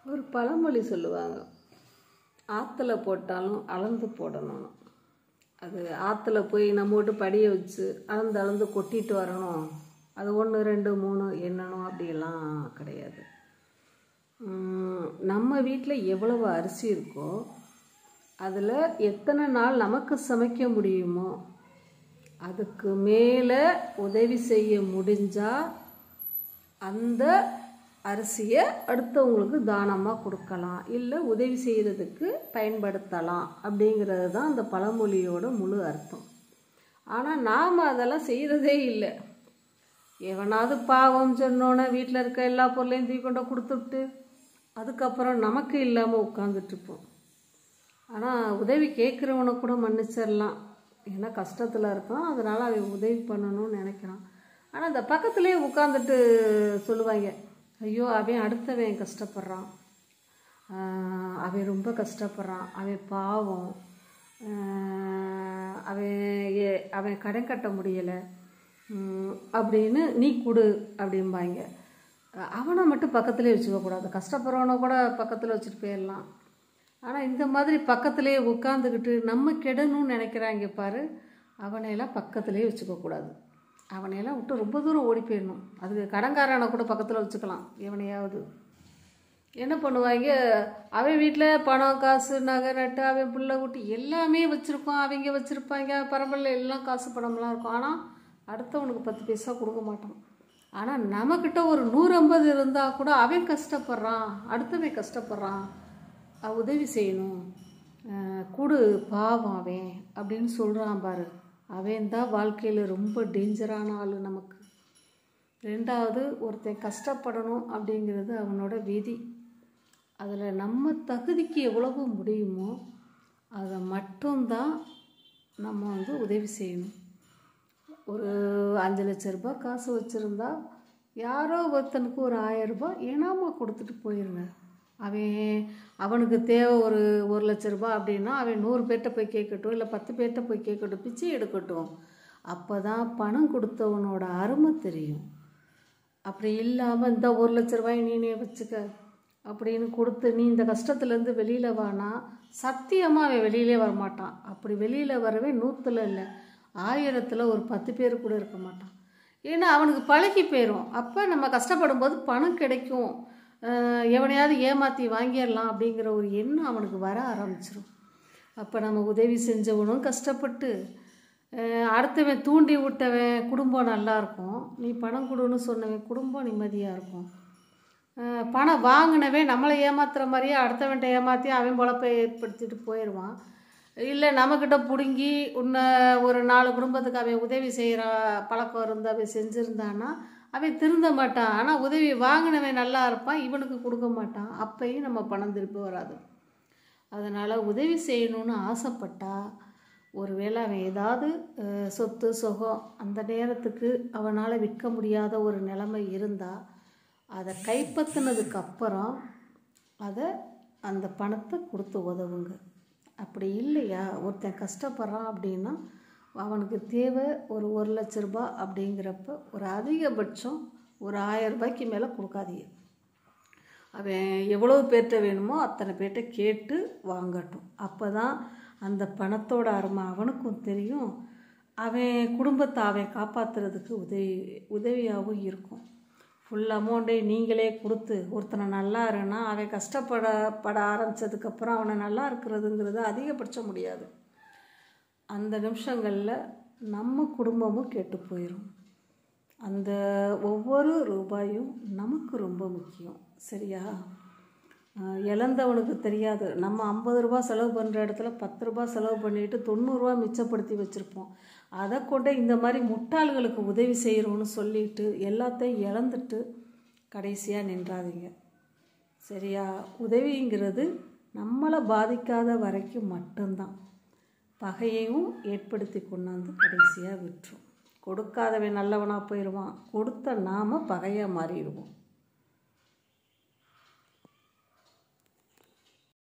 ஒரு பழமொழி சொல்லுவாங்க ஆற்றுல போட்டாலும் அளந்து போடணும் அது ஆற்றுல போய் நம்ம விட்டு படிய வச்சு அளந்து அளந்து கொட்டிட்டு வரணும் அது ஒன்று ரெண்டு மூணு எண்ணணும் அப்படியெல்லாம் கிடையாது உம், நம்ம வீட்டில் எவ்வளவு அரிசி இருக்கோ அதில் எத்தனை நாள் நமக்கு சமைக்க முடியுமோ அதுக்கு மேலே உதவி செய்ய முடிஞ்சால் அந்த அரிசியை அடுத்தவங்களுக்கு தானமாக கொடுக்கலாம் இல்லை உதவி செய்கிறதுக்கு பயன்படுத்தலாம் அப்படிங்கிறது தான் அந்த பழமொழியோட முழு அர்த்தம் ஆனால் நாம் அதெல்லாம் செய்கிறதே இல்லை எவனாவது பாவம் சொன்னோன்னே வீட்டில் இருக்க எல்லா பொருளையும் தூக்கி கொண்டு கொடுத்துட்டு அதுக்கப்புறம் நமக்கு இல்லாமல் உட்காந்துட்ருப்போம் ஆனால் உதவி கேட்குறவனை கூட மன்னிச்சிடலாம் ஏன்னா கஷ்டத்தில் இருக்கான் அதனால் அவன் உதவி பண்ணணும்னு நினைக்கிறான் ஆனால் அந்த பக்கத்துலேயே உட்காந்துட்டு சொல்லுவாங்க ஐயோ அவன் அடுத்தவன் கஷ்டப்படுறான் ஆஹ் அவன் ரொம்ப கஷ்டப்படுறான் அவன் பாவம் ஆஹ் அவன் ஏ- அவன் கடன் கட்ட முடியலை உம், அப்படின்னு நீ கொடு அப்படிம்பாங்க அவனை மட்டும் பக்கத்துலேயே வச்சுக்கக்கூடாது கஷ்டப்படுறவனை கூட பக்கத்தில் வச்சுட்டு போயிடலாம் ஆனால் இந்த மாதிரி பக்கத்துலேயே உட்காந்துக்கிட்டு நம்ம கெடணும்னு நினைக்கிறாங்க பாரு அவனையெல்லாம் பக்கத்துலேயே வச்சுக்கக்கூடாது அவனையெல்லாம் விட்டு ரொம்ப தூரம் ஓடி போயிடணும் அதுக்கு கடன்காரனை கூட பக்கத்தில் வச்சுக்கலாம் எவனையாவது என்ன பண்ணுவாங்க அவன் வீட்டில் பணம் காசு நகை நட்டு அவன் பிள்ளை குட்டி எல்லாமே வச்சுருப்பான் அவங்க வச்சுருப்பாங்க பரம்பரில் எல்லாம் காசு பணம்லாம் இருக்கும் ஆனால் அடுத்தவனுக்கு பத்து பைசா கொடுக்க மாட்டான் ஆனால் நம்மக்கிட்ட ஒரு நூறு ஐம்பது இருந்தால் கூட அவன் கஷ்டப்படுறான் அடுத்தவன் கஷ்டப்படுறான் அவ உதவி செய்யணும் அஹ் கொடு பாவம் அவன் அப்படின்னு சொல்கிறான் பாரு அவன் தான் வாழ்க்கையில் ரொம்ப டேஞ்சரான ஆள் நமக்கு ரெண்டாவது ஒருத்தன் கஷ்டப்படணும் அப்படிங்கிறது அவனோட விதி அதில் நம்ம தகுதிக்கு எவ்வளவு முடியுமோ அதை மட்டும்தான் நம்ம வந்து உதவி செய்யணும் ஒரு அஞ்சு லட்ச ரூபாய் காசு வச்சுருந்தா யாரோ ஒருத்தனுக்கு ஒரு ஆயிரம் ரூபாய் இனாமா கொடுத்துட்டு போயிருங்க அவன் அவனுக்கு தேவை ஒரு ஒரு லட்ச ரூபாய் அப்படின்னா அவன் நூறு பேர்கிட்ட போய் கேட்கட்டும் இல்லை பத்து பேர்கிட்ட போய் கேட்கட்டும் பிச்சை எடுக்கட்டும் அப்போ தான் பணம் கொடுத்தவனோட அருமை தெரியும் அப்படி இல்லாமல் இந்த ஒரு லட்ச ரூபாய் நீனே வச்சுக்க அப்படின்னு கொடுத்து நீ இந்த கஷ்டத்துலேருந்து வெளியில் வானா சத்தியமாக அவன் வெளியிலே வரமாட்டான் அப்படி வெளியில் வரவே நூற்றில் இல்லை ஆயிரத்தில் ஒரு பத்து பேர் கூட இருக்க மாட்டான் ஏன்னா அவனுக்கு பழகி போயிடும் அப்போ நம்ம கஷ்டப்படும் போது பணம் கிடைக்கும் அஹ் எவனையாவது ஏமாற்றி வாங்கிடலாம் அப்படிங்கிற ஒரு எண்ணம் அவனுக்கு வர ஆரம்பிச்சிடும் அப்போ நம்ம உதவி செஞ்சவனும் கஷ்டப்பட்டு அஹ் அடுத்தவன் தூண்டி விட்டவன் குடும்பம் நல்லா இருக்கும் நீ பணம் கொடுன்னு சொன்னவன் குடும்பம் நிம்மதியாக இருக்கும் அஹ் பணம் வாங்கினவன் நம்மளை ஏமாத்துற மாதிரியே அடுத்தவன்ட்ட ஏமாற்றி அவன் பொழப்பை ஏற்படுத்திட்டு போயிடுவான் இல்லை நம்மக்கிட்ட பிடுங்கி உன்னை ஒரு நாலு குடும்பத்துக்கு அவன் உதவி செய்கிற பழக்கம் இருந்து அவன் செஞ்சுருந்தான்னா அவன் திருந்த மாட்டான் ஆனால் உதவி வாங்கினவன் நல்லா இருப்பான் இவனுக்கு கொடுக்க மாட்டான் அப்பயும் நம்ம பணம் திருப்பி வராது அதனால் உதவி செய்யணும்னு ஆசைப்பட்டா ஒருவேளை அவன் ஏதாவது அஹ், சொத்து சுகம் அந்த நேரத்துக்கு அவனால் விற்க முடியாத ஒரு நிலைமை இருந்தால் அதை கைப்பற்றினதுக்கு அப்புறம் அதை அந்த பணத்தை கொடுத்து உதவுங்க அப்படி இல்லையா ஒருத்தன் கஷ்டப்படுறான் அப்படின்னா அவனுக்கு தேவை ஒரு ஒரு லட்ச ரூபாய் அப்படிங்கிறப்ப ஒரு அதிகபட்சம் ஒரு ஆயிரம் ரூபாய்க்கு மேலே கொடுக்காதீங்க அவன் எவ்வளோ பேர்கிட்ட வேணுமோ அத்தனை பேர்கிட்ட கேட்டு வாங்கட்டும் அப்போ தான் அந்த பணத்தோட அருமை அவனுக்கும் தெரியும் அவன் குடும்பத்தை அவன் காப்பாற்றுறதுக்கு உதவி உதவியாகவும் இருக்கும் ஃபுல் அமௌண்ட்டை நீங்களே கொடுத்து ஒருத்தனை நல்லா இருன்னா அவன் கஷ்டப்பட பட ஆரம்பித்ததுக்கப்புறம் அவனை நல்லா இருக்கிறதுங்கிறது அதிகபட்சம் முடியாது அந்த நிமிஷங்களில் நம்ம குடும்பமும் கெட்டு போயிடும் அந்த ஒவ்வொரு ரூபாயும் நமக்கு ரொம்ப முக்கியம் சரியா ஆஹ் இழந்தவனுக்கு தெரியாது நம்ம ஐம்பது ரூபா செலவு பண்ணுற இடத்துல பத்து ரூபா செலவு பண்ணிட்டு தொண்ணூறுரூவா மிச்சப்படுத்தி வச்சுருப்போம் அதை கொண்டு இந்த மாதிரி முட்டாள்களுக்கு உதவி செய்கிறோன்னு சொல்லிட்டு எல்லாத்தையும் இழந்துட்டு கடைசியாக நின்றாதீங்க சரியா உதவிங்கிறது நம்மளை பாதிக்காத வரைக்கும் மட்டும்தான் பகையையும் ஏற்படுத்தி கொண்டாந்து கடைசியாக விட்டுரும் கொடுக்காதவன் நல்லவனாக போயிடுவான் கொடுத்த நாம பகையாக மாறிடுவோம்